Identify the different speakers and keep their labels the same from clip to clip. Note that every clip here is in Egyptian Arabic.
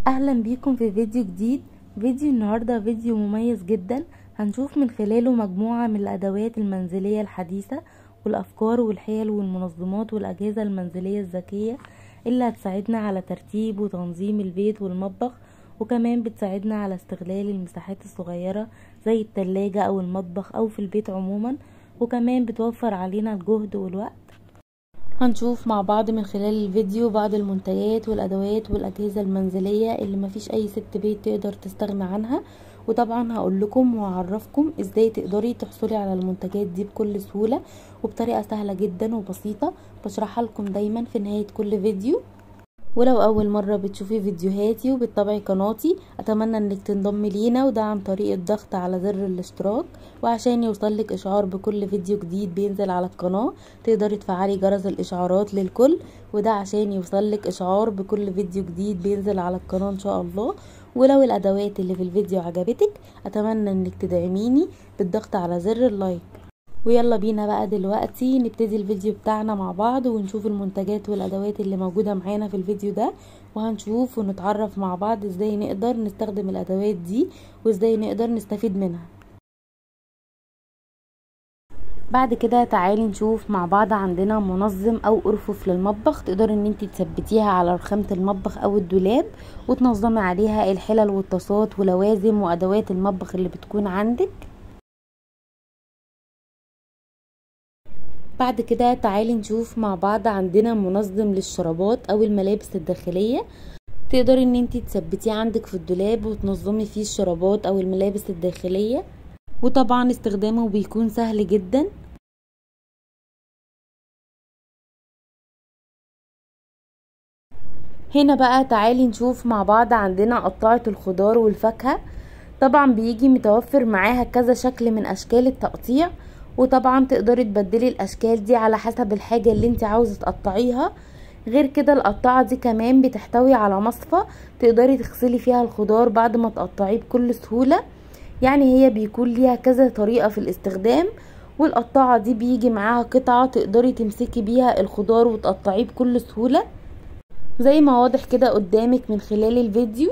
Speaker 1: اهلا بيكم في فيديو جديد فيديو النهارده فيديو مميز جدا هنشوف من خلاله مجموعة من الادوات المنزلية الحديثة والافكار والحيل والمنظمات والاجهزة المنزلية الذكية اللي هتساعدنا على ترتيب وتنظيم البيت والمطبخ وكمان بتساعدنا على استغلال المساحات الصغيرة زي التلاجة او المطبخ او في البيت عموما وكمان بتوفر علينا الجهد والوقت هنشوف مع بعض من خلال الفيديو بعض المنتجات والادوات والاجهزة المنزلية اللي مفيش اي ست بيت تقدر تستغنى عنها وطبعا هقول لكم وهعرفكم ازاي تقدري تحصلي على المنتجات دي بكل سهولة وبطريقة سهلة جدا وبسيطة بشرحها لكم دايما في نهاية كل فيديو ولو اول مرة بتشوفي فيديوهاتي وبتتابعي قناتي اتمنى انك تنضمي لينا وده عن طريق الضغط على زر الاشتراك وعشان يوصلك اشعار بكل فيديو جديد بينزل على القناة تقدري تفعلي جرس الاشعارات للكل وده عشان يوصلك اشعار بكل فيديو جديد بينزل على القناة ان شاء الله ولو الادوات اللي في الفيديو عجبتك اتمنى انك تدعميني بالضغط على زر اللايك ويلا بينا بقى دلوقتي نبتدي الفيديو بتاعنا مع بعض ونشوف المنتجات والادوات اللي موجودة معانا في الفيديو ده وهنشوف ونتعرف مع بعض ازاي نقدر نستخدم الادوات دي وازاي نقدر نستفيد منها بعد كده تعالي نشوف مع بعض عندنا منظم او ارفف للمطبخ تقدري ان انت تثبتيها على رخامة المطبخ او الدولاب وتنظمي عليها الحلل والطاسات ولوازم وادوات المطبخ اللي بتكون عندك بعد كده تعالي نشوف مع بعض عندنا منظم للشرابات او الملابس الداخلية تقدري ان انت تثبتيه عندك في الدولاب وتنظمي فيه الشرابات او الملابس الداخلية وطبعا استخدامه بيكون سهل جدا هنا بقى تعالي نشوف مع بعض عندنا قطاعة الخضار والفاكهة طبعا بيجي متوفر معاها كذا شكل من اشكال التقطيع وطبعا تقدري تبدلي الاشكال دي على حسب الحاجة اللي انت عاوزة تقطعيها غير كده القطاعة دي كمان بتحتوي على مصفى تقدري تغسلي فيها الخضار بعد ما تقطعيه بكل سهولة يعني هي بيكون ليها كذا طريقة في الاستخدام والقطاعة دي بيجي معاها قطعة تقدري تمسكي بيها الخضار وتقطعيه بكل سهولة زي ما واضح كده قدامك من خلال الفيديو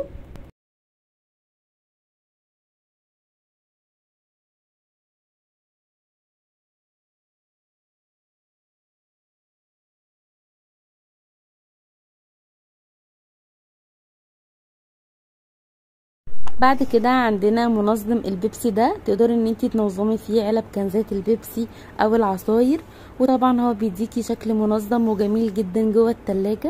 Speaker 1: بعد كده عندنا منظم البيبسي ده تقدري ان انتي تنظمي فيه علب كنزات البيبسي او العصاير وطبعا هو بيديكي شكل منظم وجميل جدا جوه التلاجة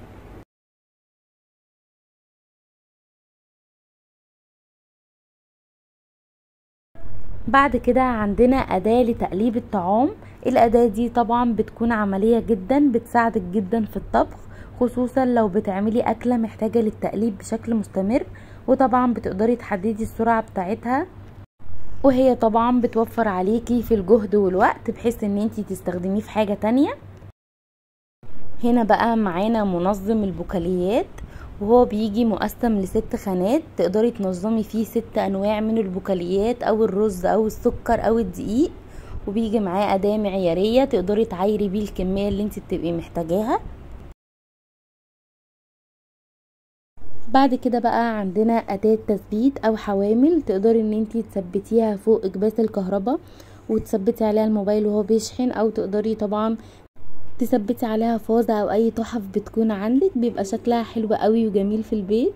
Speaker 1: بعد كده عندنا أداة لتقليب الطعام الأداة دي طبعا بتكون عملية جدا بتساعدك جدا في الطبخ خصوصا لو بتعملي أكلة محتاجة للتقليب بشكل مستمر وطبعا بتقدري تحددي السرعة بتاعتها وهي طبعا بتوفر عليكي في الجهد والوقت بحيث ان انتي تستخدميه في حاجة تانية هنا بقى معانا منظم البكاليات وهو بيجي مقسم لست خانات تقدري تنظمي فيه ست انواع من البكاليات او الرز او السكر او الدقيق وبيجي معاه اداة معيارية تقدري تعايري بيه الكمية اللي انت بتبقي محتاجاها بعد كده بقى عندنا أداة تثبيت أو حوامل تقدري ان انتي تثبتيها فوق اكباس الكهرباء وتثبتي عليها الموبايل وهو بيشحن او تقدري طبعا تثبتي عليها فازة او اي تحف بتكون عندك بيبقى شكلها حلو قوي وجميل في البيت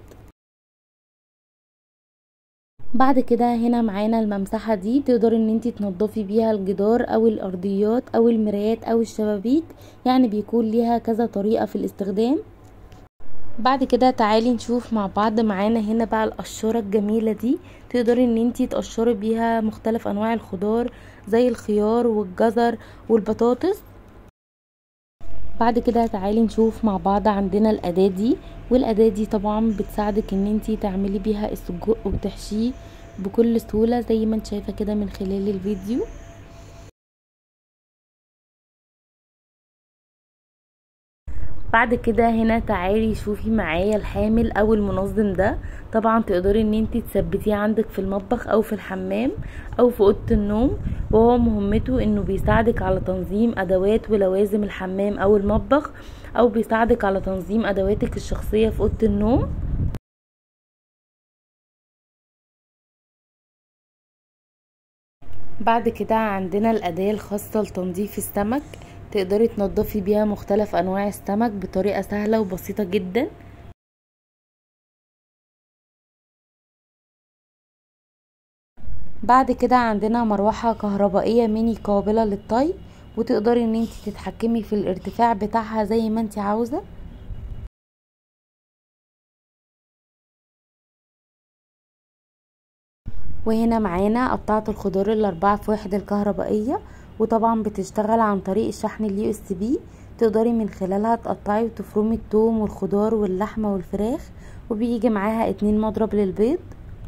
Speaker 1: بعد كده هنا معانا الممسحة دي تقدري ان انتي تنضفي بيها الجدار او الارضيات او المرايات او الشبابيك يعني بيكون ليها كذا طريقة في الاستخدام بعد كده تعالي نشوف مع بعض معانا هنا بقى القشورة الجميلة دي تقدري ان انتي تقشري بيها مختلف انواع الخضار زي الخيار والجزر والبطاطس بعد كده تعالي نشوف مع بعض عندنا الاداة دي والاداة دي طبعا بتساعدك ان انتي تعملي بيها السجق وتحشيه بكل سهولة زي ما انت شايفة كده من خلال الفيديو بعد كده هنا تعالي شوفي معايا الحامل او المنظم ده طبعا تقدري ان انت تثبتيه عندك في المطبخ او في الحمام او في اوضه النوم وهو مهمته انه بيساعدك على تنظيم ادوات ولوازم الحمام او المطبخ او بيساعدك على تنظيم ادواتك الشخصيه في اوضه النوم بعد كده عندنا الأداة الخاصة لتنظيف السمك تقدري تنضفي بيها مختلف أنواع السمك بطريقة سهلة وبسيطة جدا بعد كده عندنا مروحة كهربائية ميني قابلة للطي وتقدري ان انت تتحكمي في الارتفاع بتاعها زي ما انت عاوزة وهنا معانا قطعة الخضار الاربعة في واحد الكهربائية وطبعا بتشتغل عن طريق الشحن اليو اس بي تقدري من خلالها تقطعي وتفرمي التوم والخضار واللحمة والفراخ وبيجي معاها اتنين مضرب للبيض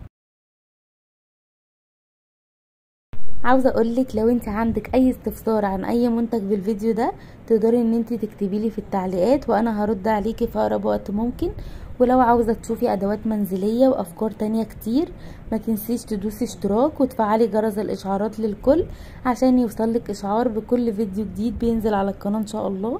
Speaker 1: عاوزه اقولك لو انت عندك اي استفسار عن اي منتج بالفيديو ده تقدري ان انت تكتبي لي في التعليقات وانا هرد عليكي في اقرب وقت ممكن ولو عاوزه تشوفي ادوات منزليه وافكار تانية كتير ما تنسيش تدوسي اشتراك وتفعلي جرس الاشعارات للكل عشان يوصلك اشعار بكل فيديو جديد بينزل على القناه ان شاء الله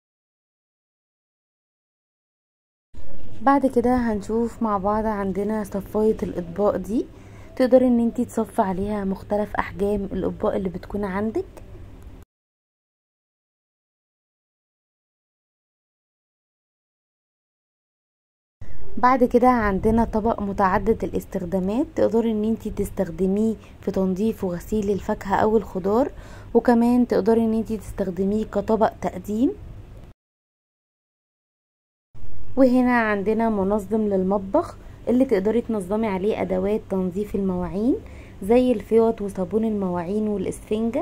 Speaker 1: بعد كده هنشوف مع بعض عندنا صفايه الاطباق دي تقدري ان انتي تصفي عليها مختلف احجام الاطباق اللي بتكون عندك بعد كده عندنا طبق متعدد الاستخدامات تقدري ان انتي تستخدميه في تنظيف وغسيل الفاكهة او الخضار وكمان تقدري ان انتي تستخدميه كطبق تقديم وهنا عندنا منظم للمطبخ اللي تقدري تنظمي عليه ادوات تنظيف المواعين زي الفيوط وصابون المواعين والاسفنجة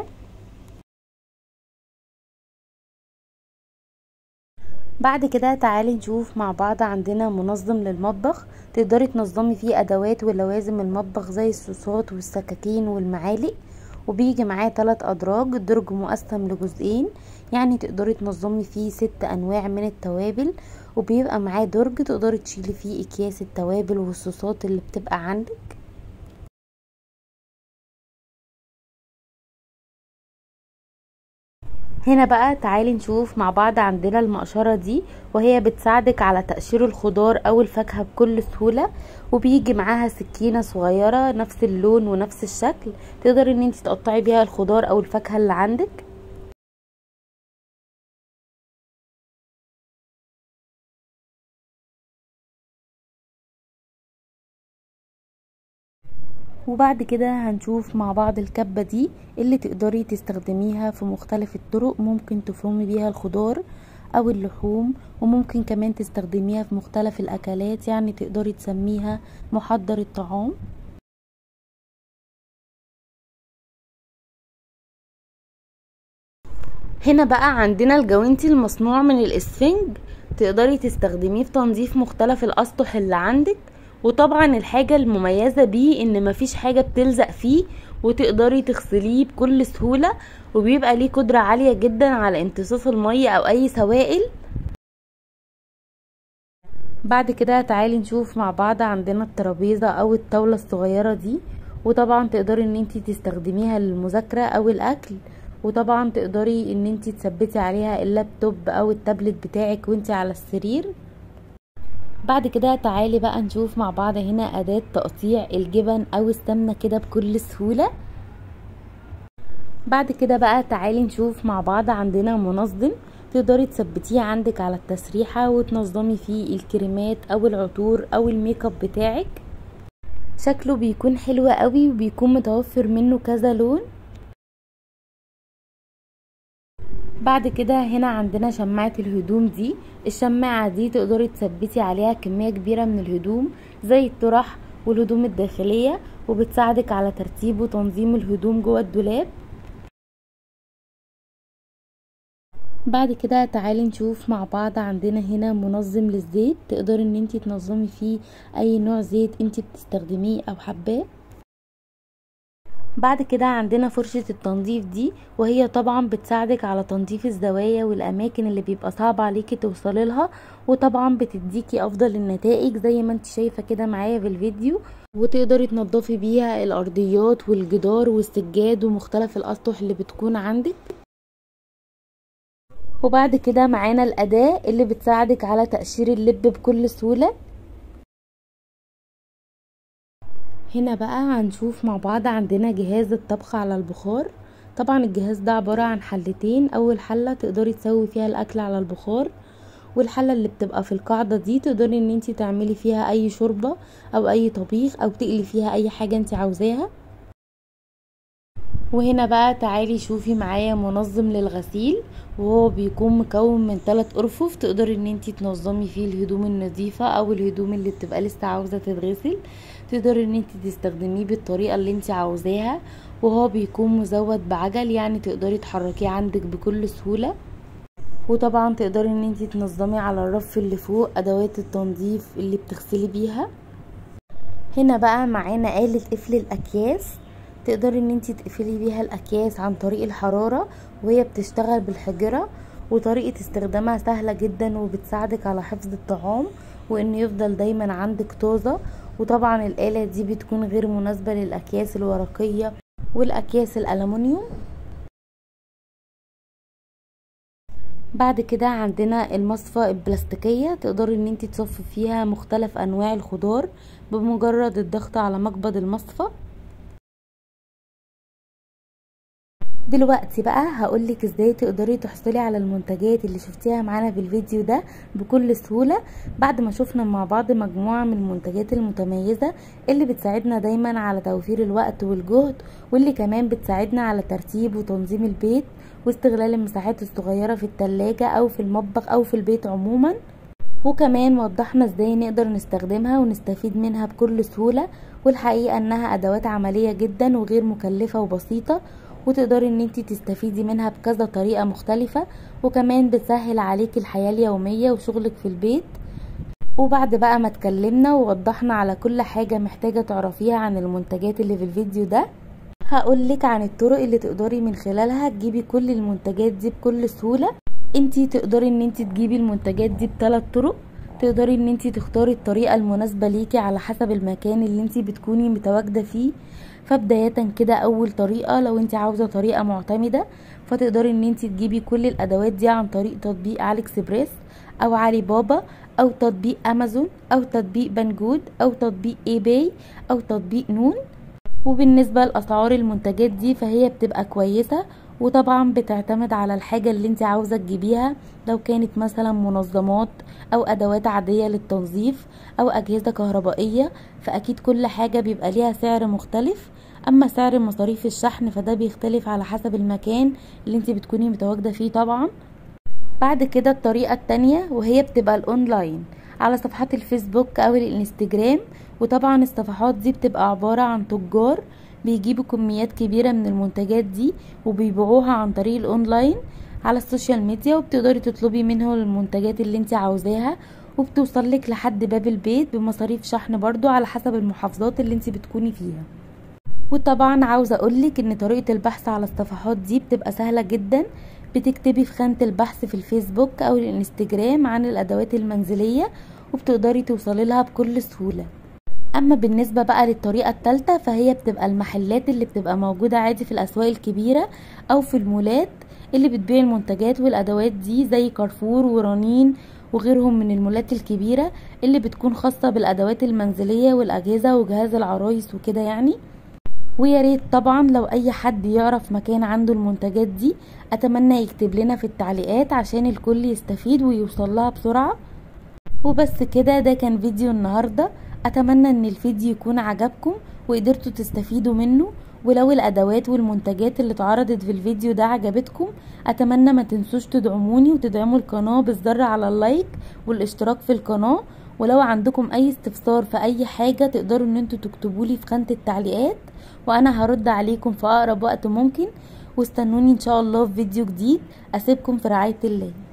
Speaker 1: بعد كده تعالي نشوف مع بعض عندنا منظم للمطبخ تقدري تنظمي فيه ادوات ولوازم المطبخ زي الصوصات والسكاكين والمعالق وبيجي معاه ثلاث ادراج الدرج مقسم لجزئين يعني تقدري تنظمي فيه ست انواع من التوابل وبيبقى معاه درج تقدري تشيلي فيه اكياس التوابل والصوصات اللي بتبقى عندك هنا بقى تعالي نشوف مع بعض عندنا المقشرة دي وهي بتساعدك على تقشير الخضار او الفاكهة بكل سهولة وبيجي معاها سكينة صغيرة نفس اللون ونفس الشكل تقدري ان انت تقطعي بيها الخضار او الفاكهة اللي عندك وبعد كده هنشوف مع بعض الكبة دي اللي تقدري تستخدميها في مختلف الطرق ممكن تفرمي بيها الخضار او اللحوم وممكن كمان تستخدميها في مختلف الاكلات يعني تقدري تسميها محضر الطعام هنا بقى عندنا الجوانتي المصنوع من الاسفنج تقدري تستخدميه في تنظيف مختلف الاسطح اللي عندك وطبعا الحاجة المميزة بيه ان مفيش حاجة بتلزق فيه وتقدري تغسليه بكل سهولة وبيبقى ليه قدرة عالية جدا على امتصاص المية او اي سوائل بعد كده تعالي نشوف مع بعض عندنا الترابيزة او الطاولة الصغيرة دي وطبعا تقدري ان انتي تستخدميها للمذاكرة او الاكل وطبعا تقدري ان انتي تثبتي عليها اللابتوب او التابلت بتاعك وانتي على السرير بعد كده تعالي بقى نشوف مع بعض هنا اداة تقطيع الجبن او السمنة كده بكل سهولة بعد كده بقى تعالي نشوف مع بعض عندنا منظم تقدري تثبتيه عندك على التسريحة وتنظمي فيه الكريمات او العطور او الميك اب بتاعك شكله بيكون حلو قوي وبيكون متوفر منه كذا لون بعد كده هنا عندنا شماعة الهدوم دي الشماعة دي تقدري تثبتي عليها كمية كبيرة من الهدوم زي الطرح والهدوم الداخلية وبتساعدك على ترتيب وتنظيم الهدوم جوه الدولاب بعد كده تعالي نشوف مع بعض عندنا هنا منظم للزيت تقدري ان انتي تنظمي فيه اي نوع زيت انتي بتستخدميه او حباه بعد كده عندنا فرشة التنظيف دي وهي طبعا بتساعدك على تنظيف الزوايا والاماكن اللي بيبقى صعب عليكي توصلي لها وطبعا بتديكي افضل النتائج زي ما انت شايفة كده معايا في الفيديو وتقدري تنظفي بيها الارضيات والجدار والسجاد ومختلف الاسطح اللي بتكون عندك وبعد كده معانا الاداة اللي بتساعدك على تقشير اللب بكل سهولة هنا بقى هنشوف مع بعض عندنا جهاز الطبخ على البخار طبعا الجهاز ده عبارة عن حلتين اول حلة تقدري تسوي فيها الاكل على البخار والحلة اللي بتبقى في القاعدة دي تقدري ان انتي تعملي فيها اي شوربة او اي طبيخ او تقلي فيها اي حاجة انتي عاوزاها وهنا بقى تعالي شوفي معايا منظم للغسيل وهو بيكون مكون من ثلاث ارفف تقدري ان انتي تنظمي فيه الهدوم النظيفة او الهدوم اللي بتبقى لسه عاوزة تتغسل تقدري ان انتي تستخدميه بالطريقة اللي انتي عاوزاها وهو بيكون مزود بعجل يعني تقدري تحركيه عندك بكل سهولة وطبعا تقدري ان انتي تنظمي على الرف اللي فوق ادوات التنظيف اللي بتغسلي بيها هنا بقى معانا آلة قفل الاكياس تقدري ان انتي تقفلي بيها الاكياس عن طريق الحرارة وهي بتشتغل بالحجرة وطريقة استخدامها سهلة جدا وبتساعدك على حفظ الطعام وان يفضل دايما عندك طازة وطبعا الآلة دي بتكون غير مناسبة للأكياس الورقية والأكياس الألمنيوم بعد كده عندنا المصفى البلاستيكية تقدري ان انتي تصفي فيها مختلف انواع الخضار بمجرد الضغط على مقبض المصفى دلوقتي بقى هقولك ازاي تقدري تحصلي على المنتجات اللي شفتيها معانا في الفيديو ده بكل سهولة بعد ما شفنا مع بعض مجموعة من المنتجات المتميزة اللي بتساعدنا دايما على توفير الوقت والجهد واللي كمان بتساعدنا على ترتيب وتنظيم البيت واستغلال المساحات الصغيرة في التلاجة او في المطبخ او في البيت عموما وكمان وضحنا ازاي نقدر نستخدمها ونستفيد منها بكل سهولة والحقيقة انها ادوات عملية جدا وغير مكلفة وبسيطة وتقدري ان انتي تستفيدي منها بكذا طريقة مختلفة وكمان بتسهل عليكي الحياة اليومية وشغلك في البيت وبعد بقى ما اتكلمنا ووضحنا على كل حاجة محتاجة تعرفيها عن المنتجات اللي في الفيديو ده هقولك عن الطرق اللي تقدري من خلالها تجيبي كل المنتجات دي بكل سهولة انتي تقدري ان انتي تجيبي المنتجات دي بثلاث طرق تقدري ان انتي تختاري الطريقة المناسبة ليكي على حسب المكان اللي انتي بتكوني متواجدة فيه فبداية كده اول طريقة لو انت عاوزة طريقة معتمدة فتقدري ان انت تجيبي كل الادوات دي عن طريق تطبيق علي اكسبريس او علي بابا او تطبيق امازون او تطبيق بنجود او تطبيق اي باي او تطبيق نون وبالنسبة لاسعار المنتجات دي فهي بتبقى كويسة وطبعا بتعتمد على الحاجة اللي انت عاوزة تجيبيها لو كانت مثلا منظمات او ادوات عادية للتنظيف او اجهزة كهربائية فاكيد كل حاجة بيبقى ليها سعر مختلف اما سعر مصاريف الشحن فده بيختلف على حسب المكان اللي انت بتكوني متواجدة فيه طبعا بعد كده الطريقة التانية وهي بتبقى الاونلاين على صفحات الفيسبوك او الانستجرام وطبعا الصفحات دي بتبقى عبارة عن تجار بيجيبوا كميات كبيرة من المنتجات دي وبيبيعوها عن طريق الاونلاين على السوشيال ميديا وبتقدري تطلبي منهم المنتجات اللي انت عاوزاها وبتوصلك لحد باب البيت بمصاريف شحن برضو على حسب المحافظات اللي انت بتكوني فيها وطبعا عاوزة اقولك ان طريقة البحث على الصفحات دي بتبقى سهلة جدا بتكتبي في خانة البحث في الفيسبوك او الانستجرام عن الادوات المنزلية وبتقدري توصلي لها بكل سهولة اما بالنسبة بقى للطريقة التالتة فهي بتبقى المحلات اللي بتبقى موجودة عادي في الاسواق الكبيرة او في المولات اللي بتبيع المنتجات والادوات دي زي كارفور ورنين وغيرهم من المولات الكبيرة اللي بتكون خاصة بالادوات المنزلية والاجهزة وجهاز العرايس وكده يعني ويا ريت طبعا لو اي حد يعرف مكان عنده المنتجات دي اتمنى يكتب لنا في التعليقات عشان الكل يستفيد ويوصل لها بسرعة وبس كده ده كان فيديو النهاردة اتمنى ان الفيديو يكون عجبكم وقدرتوا تستفيدوا منه ولو الادوات والمنتجات اللي اتعرضت في الفيديو ده عجبتكم اتمنى ما تنسوش تدعموني وتدعموا القناة بالضغط على اللايك والاشتراك في القناة ولو عندكم اي استفسار في اي حاجة تقدروا ان انتوا تكتبولي في خانة التعليقات وانا هرد عليكم في اقرب وقت ممكن واستنوني ان شاء الله في فيديو جديد اسيبكم في رعاية الله